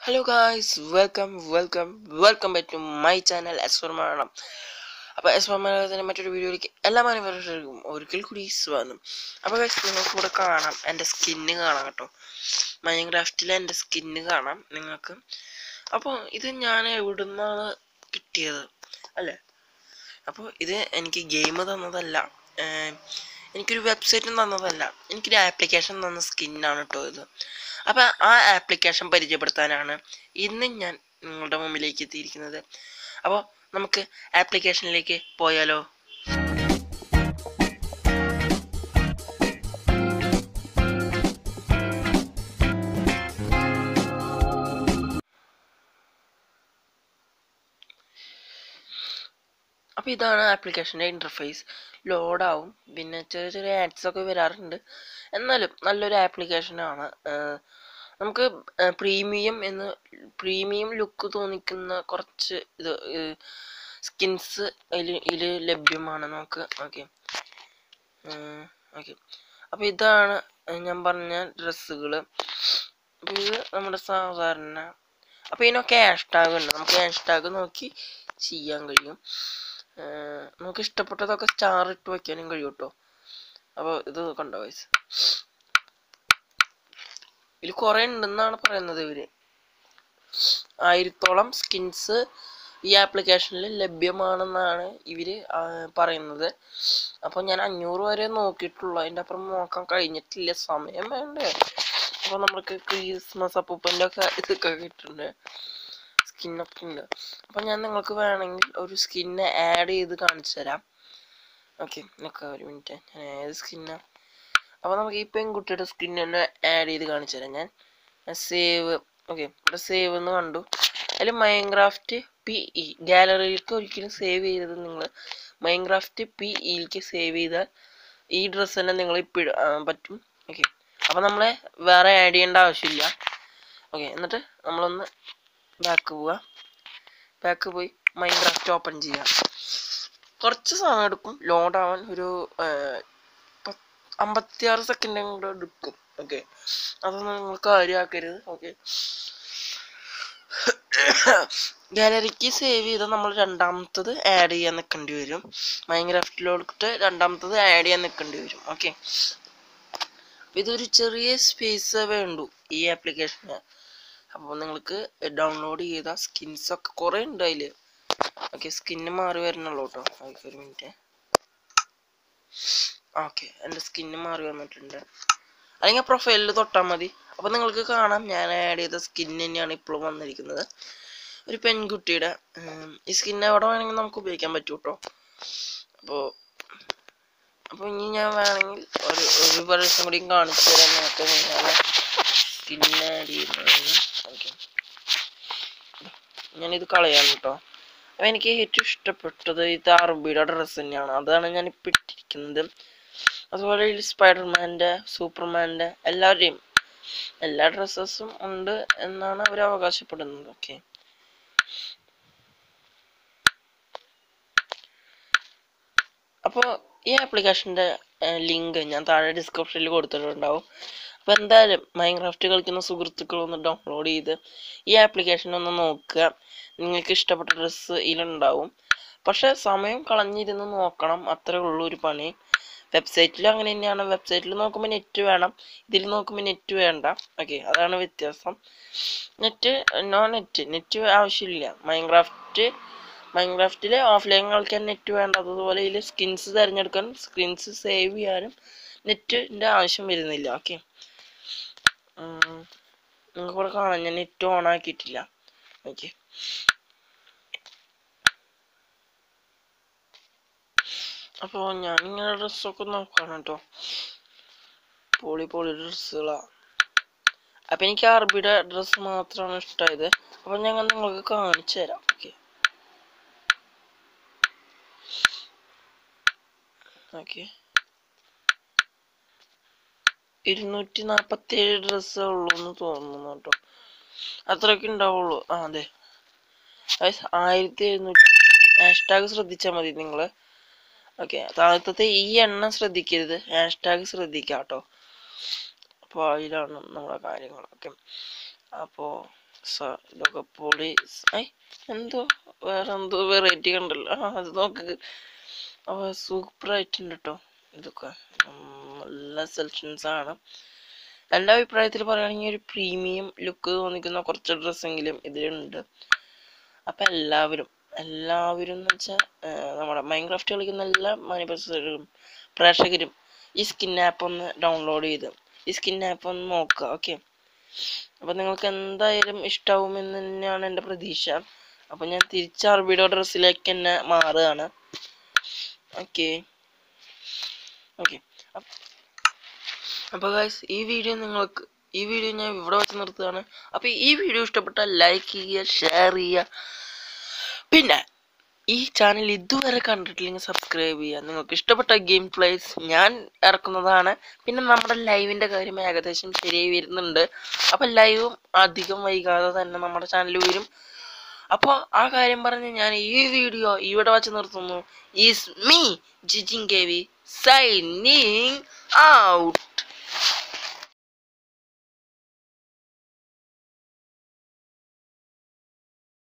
hello guys welcome welcome welcome back to my channel Eswar Malayalam അപ്പോൾ എസ്വർ മലയാളത്തിൻ്റെ മറ്റൊരു വീഡിയോയിലേക്ക് എല്ലാ മാനവരും ഒരിക്കൽ കൂടി സ്വാഗതം അപ്പോൾ ഗൈസ് നിങ്ങൾക്ക് ഇവിടെ കാണാം എൻ്റെ സ്കിന്ന് കാണാം കേട്ടോ മൈൻക്രാഫ്റ്റിലെ എൻ്റെ സ്കിന്ന് കാണാം നിങ്ങൾക്ക് അപ്പോൾ ഇത് ഞാൻ എവിടുന്നാണ് കിട്ടിയത് അല്ലേ അപ്പോൾ ഇത് എനിക്ക് ഗെയിം തന്നതല്ല ഏർ എനിക്കൊരു വെബ്സൈറ്റും തന്നതല്ല എനിക്കൊരു ആപ്ലിക്കേഷൻ തന്ന സ്കിന്നാണ് കേട്ടോ ഇത് അപ്പോൾ ആ ആപ്ലിക്കേഷൻ പരിചയപ്പെടുത്താനാണ് ഇന്ന് ഞാൻ നിങ്ങളുടെ മുമ്പിലേക്ക് എത്തിയിരിക്കുന്നത് അപ്പോൾ നമുക്ക് ആപ്ലിക്കേഷനിലേക്ക് പോയാലോ അപ്പോൾ ഇതാണ് ആപ്ലിക്കേഷൻ്റെ ഇൻ്റർഫേസ് ലോഡാവും പിന്നെ ചെറിയ ചെറിയ ആഡ്സ് ഒക്കെ വരാറുണ്ട് എന്നാലും നല്ലൊരു ആപ്ലിക്കേഷനാണ് നമുക്ക് പ്രീമിയം എന്ന് പ്രീമിയം ലുക്ക് തോന്നിക്കുന്ന കുറച്ച് ഇത് സ്കിൻസ് അതിൽ ഇതിൽ ലഭ്യമാണ് നമുക്ക് ഓക്കെ ഓക്കെ അപ്പോൾ ഇതാണ് ഞാൻ പറഞ്ഞ ഡ്രസ്സുകൾ അപ്പോൾ ഇത് നമ്മുടെ സാധാരണ അപ്പോൾ ഇതിനൊക്കെ ഹാഷ്ടാഗ് ഉണ്ട് നമുക്ക് ഹാഷ്ടാഗ് നോക്കി ചെയ്യാൻ കഴിയും നമുക്ക് ഇഷ്ടപ്പെട്ടതൊക്കെ സ്റ്റാർ ഇട്ട് വയ്ക്കാനും കഴിയും കേട്ടോ അപ്പോൾ ഇത് കണ്ടോ വയസ്സ് ഇതിൽ കുറേ ഉണ്ടെന്നാണ് പറയുന്നത് ഇവര് ആയിരത്തോളം സ്കിൻസ് ഈ ആപ്ലിക്കേഷനിൽ ലഭ്യമാണെന്നാണ് ഇവര് പറയുന്നത് അപ്പോൾ ഞാൻ അഞ്ഞൂറ് വരെ നോക്കിയിട്ടുള്ളൂ അതിൻ്റെ അപ്പുറം നോക്കാൻ കഴിഞ്ഞിട്ടില്ല സമയം വേണ്ടേ അപ്പോൾ നമുക്ക് ക്രിസ്മസ് അപ്പൂപ്പൻ്റെ ഒക്കെ ഇതൊക്കെ കിട്ടുന്നുണ്ട് സ്കിന്നൊക്കെ ഉണ്ട് അപ്പോൾ ഞാൻ നിങ്ങൾക്ക് വേണമെങ്കിൽ ഒരു സ്കിന്ന് ആഡ് ചെയ്ത് കാണിച്ചു തരാം ഓക്കെ നിൽക്കുക ഒരു മിനിറ്റ് ഞാൻ ഏത് സ്കിന്നാണ് അപ്പോൾ നമുക്ക് ഈ പെൺകുട്ടിയുടെ സ്കിൻ തന്നെ ആഡ് ചെയ്ത് കാണിച്ചു തരാം ഞാൻ സേവ് ഓക്കെ ഇവിടെ സേവ് എന്ന് കണ്ടു അതിൽ മൈൻക്രാഫ്റ്റ് പി ഇ ഗാലറിയിലേക്ക് ഒരിക്കലും സേവ് ചെയ്തത് നിങ്ങൾ മൈൻക്രാഫ്റ്റ് പി ഇയിലേക്ക് സേവ് ചെയ്താൽ ഈ ഡ്രസ്സ് തന്നെ നിങ്ങൾ ഇപ്പം പറ്റും ഓക്കെ അപ്പോൾ നമ്മളെ വേറെ ആഡ് ചെയ്യേണ്ട ആവശ്യമില്ല ഓക്കെ എന്നിട്ട് നമ്മളൊന്ന് ബാക്ക് പോവുക ബാക്ക് പോയി മൈൻക്രാഫ്റ്റ് ഓപ്പൺ ചെയ്യുക കുറച്ച് സമയം എടുക്കും ലോഡ് ആവാൻ ഒരു അമ്പത്തിയാറ് സെക്കൻഡ് കൂടെ എടുക്കും ഓക്കെ അതൊന്നും നിങ്ങൾ കാര്യമാക്കരുത് ഓക്കെ ഗാലറിക്ക് സേവ് ചെയ്ത് നമ്മൾ രണ്ടാമത്തത് ആഡ് ചെയ്യാൻ നിൽക്കേണ്ടി വരും മൈൻക്രാഫ്റ്റിലോട്ട് രണ്ടാമത്തത് ആഡ് ചെയ്യാൻ നിൽക്കേണ്ടി വരും ഓക്കെ ഇതൊരു ചെറിയ സ്പേസ് വേണ്ടു ഈ ആപ്ലിക്കേഷന് അപ്പോൾ നിങ്ങൾക്ക് ഡൗൺലോഡ് ചെയ്ത സ്കിൻസ് ഒക്കെ കുറേ ഉണ്ട് അതിൽ ഓക്കെ സ്കിന്ന് മാറി വരണുള്ളൂ കേട്ടോ ഒരു മിനിറ്റ് ഓക്കെ എൻ്റെ സ്കിന്ന് മാറി വന്നിട്ടുണ്ട് അല്ലെങ്കിൽ പ്രൊഫൈലിൽ തൊട്ടാൽ മതി അപ്പോൾ നിങ്ങൾക്ക് കാണാം ഞാൻ ആഡ് ചെയ്ത സ്കിൻ തന്നെയാണ് ഇപ്പോഴും വന്നിരിക്കുന്നത് ഒരു പെൺകുട്ടിയുടെ ഈ സ്കിൻ എവിടെ വേണമെങ്കിൽ നമുക്ക് ഉപയോഗിക്കാൻ പറ്റും കേട്ടോ അപ്പോൾ അപ്പോൾ ഇനി ഞാൻ വേണമെങ്കിൽ ഒരു ഒരു പ്രാവശ്യം കൂടിയും കാണിച്ചു തരാൻ നോക്കാം ഞാൻ സ്കിൻ ആഡ് ചെയ്യുന്നത് ഓക്കെ ഞാനിത് കളയാൻ കേട്ടോ അപ്പോൾ എനിക്ക് ഏറ്റവും ഇഷ്ടപ്പെട്ടത് ഇത് അറബിയുടെ ഡ്രസ്സ് തന്നെയാണ് അതാണ് ഞാൻ ഇപ്പം ഇട്ടിരിക്കുന്നത് അതുപോലെ ഇതിൽ സ്പൈഡർമാൻ്റെ സൂപ്പർമാൻ്റെ എല്ലാവരുടെയും എല്ലാ ഡ്രസ്സസും ഉണ്ട് എന്നാണ് അവർ അവകാശപ്പെടുന്നത് ഓക്കെ അപ്പോൾ ഈ ആപ്ലിക്കേഷൻ്റെ ലിങ്ക് ഞാൻ താഴെ ഡിസ്ക്രിപ്ഷനിൽ കൊടുത്തിട്ടുണ്ടാവും അപ്പോൾ എന്തായാലും മൈൻക്രാഫ്റ്റ് കളിക്കുന്ന സുഹൃത്തുക്കൾ ഒന്ന് ഡൗൺലോഡ് ചെയ്ത് ഈ ആപ്ലിക്കേഷൻ ഒന്ന് നോക്കുക നിങ്ങൾക്ക് ഇഷ്ടപ്പെട്ട ഡ്രസ്സ് ഇതിലുണ്ടാവും പക്ഷെ സമയം കളഞ്ഞിരുന്ന് നോക്കണം അത്രേ ഉള്ളൂ ഒരു പണി വെബ്സൈറ്റിൽ അങ്ങനെ തന്നെയാണ് വെബ്സൈറ്റിൽ നോക്കുമ്പോൾ നെറ്റ് വേണം ഇതിൽ നോക്കുമ്പോൾ നെറ്റ് വേണ്ട ഓക്കെ അതാണ് വ്യത്യാസം നെറ്റ് നോ നെറ്റ് നെറ്റ് ആവശ്യമില്ല മൈൻക്രാഫ്റ്റ് മൈൻക്രാഫ്റ്റിൽ ഓഫ്ലൈൻ കളിക്കാൻ നെറ്റ് വേണ്ടതുപോലെ ഇതിൽ സ്കിൻസ് തിരഞ്ഞെടുക്കാൻ സ്കിൻസ് സേവ് ചെയ്യാനും നെറ്റിൻ്റെ ആവശ്യം വരുന്നില്ല ഓക്കെ നിങ്ങൾക്ക് ഇവിടെ കാണാം ഞാൻ നെറ്റ് ഓൺ ആക്കിയിട്ടില്ല ഓക്കെ അപ്പോൾ ഞാൻ ഇങ്ങനെ ഡ്രസ്സൊക്കെ നോക്കാണ് കേട്ടോ പൊളി പൊളി ഡ്രസ്സുകളാണ് അപ്പം എനിക്ക് അറബിയുടെ ഡ്രസ്സ് മാത്രമാണ് ഇഷ്ടമായത് അപ്പം ഞങ്ങൾ നിങ്ങൾക്ക് കാണിച്ചു തരാം ഓക്കെ ഓക്കെ ഇരുന്നൂറ്റി നാൽപ്പത്തി ഏഴ് ഡ്രസ്സേ ഉള്ളൂ എന്ന് തോന്നുന്നു കേട്ടോ അത്രയൊക്കെ ഉണ്ടാവുള്ളൂ ആ അതെ ആയിരത്തി എഴുന്നൂറ്റി ഹാഷ്ടാഗ് ശ്രദ്ധിച്ചാൽ മതി നിങ്ങൾ ഓക്കെ താഴത്തെ ഈ എണ്ണം ശ്രദ്ധിക്കരുത് ഹാഷ്ടാഗ് ശ്രദ്ധിക്കാം കേട്ടോ അപ്പോൾ അതിലാണ് നമ്മുടെ കാര്യങ്ങളൊക്കെ അപ്പോൾ ഇതൊക്കെ പൊളി ഐ എന്തോ വേറെ എന്തോ വെറൈറ്റി കണ്ടല്ലോ ആ അത് നോക്ക് അപ്പോൾ സൂപ്പറായിട്ടുണ്ട് കേട്ടോ ഇതൊക്കെ നല്ല സെലക്ഷൻസ് ആണ് എൻ്റെ അഭിപ്രായത്തിൽ പറയുകയാണെങ്കിൽ ഒരു പ്രീമിയം ലുക്ക് തോന്നിക്കുന്ന കുറച്ച് ഡ്രസ്സെങ്കിലും ഇതിലുണ്ട് അപ്പം എല്ലാവരും എല്ലാവരും എന്ന് വെച്ചാൽ നമ്മുടെ മൈൻക്രാഫ്റ്റ് കളിക്കുന്ന എല്ലാ മാനിഫെസ്റ്ററും പ്രേക്ഷകരും ഈ സ്കിൻ ആപ്പ് ഒന്ന് ഡൗൺലോഡ് ചെയ്ത് ഈ സ്കിൻ ആപ്പ് ഒന്ന് നോക്കുക ഓക്കെ അപ്പം നിങ്ങൾക്ക് എന്തായാലും ഇഷ്ടാവുമെന്ന് തന്നെയാണ് എൻ്റെ പ്രതീക്ഷ അപ്പം ഞാൻ തിരിച്ച് അറബിയുടെ ഡ്രസ്സിലേക്ക് തന്നെ മാറുകയാണ് ഓക്കെ ഓക്കെ അപ്പോൾ ഗൈസ് ഈ വീഡിയോ നിങ്ങൾക്ക് ഈ വീഡിയോ ഞാൻ ഇവിടെ വെച്ച് നിർത്തുകയാണ് അപ്പോൾ ഈ വീഡിയോ ഇഷ്ടപ്പെട്ടാൽ ലൈക്ക് ചെയ്യുക ഷെയർ ചെയ്യുക പിന്നെ ഈ ചാനൽ ഇതുവരെ കണ്ടിട്ടില്ലെങ്കിൽ സബ്സ്ക്രൈബ് ചെയ്യുക നിങ്ങൾക്ക് ഇഷ്ടപ്പെട്ട ഗെയിം പ്ലേസ് ഞാൻ ഇറക്കുന്നതാണ് പിന്നെ നമ്മുടെ ലൈവിൻ്റെ കാര്യം ഏകദേശം ശരിയായി വരുന്നുണ്ട് അപ്പം ലൈവും അധികം വൈകാതെ തന്നെ നമ്മുടെ ചാനൽ വരും അപ്പോൾ ആ കാര്യം പറഞ്ഞ് ഞാൻ ഈ വീഡിയോ ഇവിടെ വച്ച് നിർത്തുന്നു is me Jijin K V signing out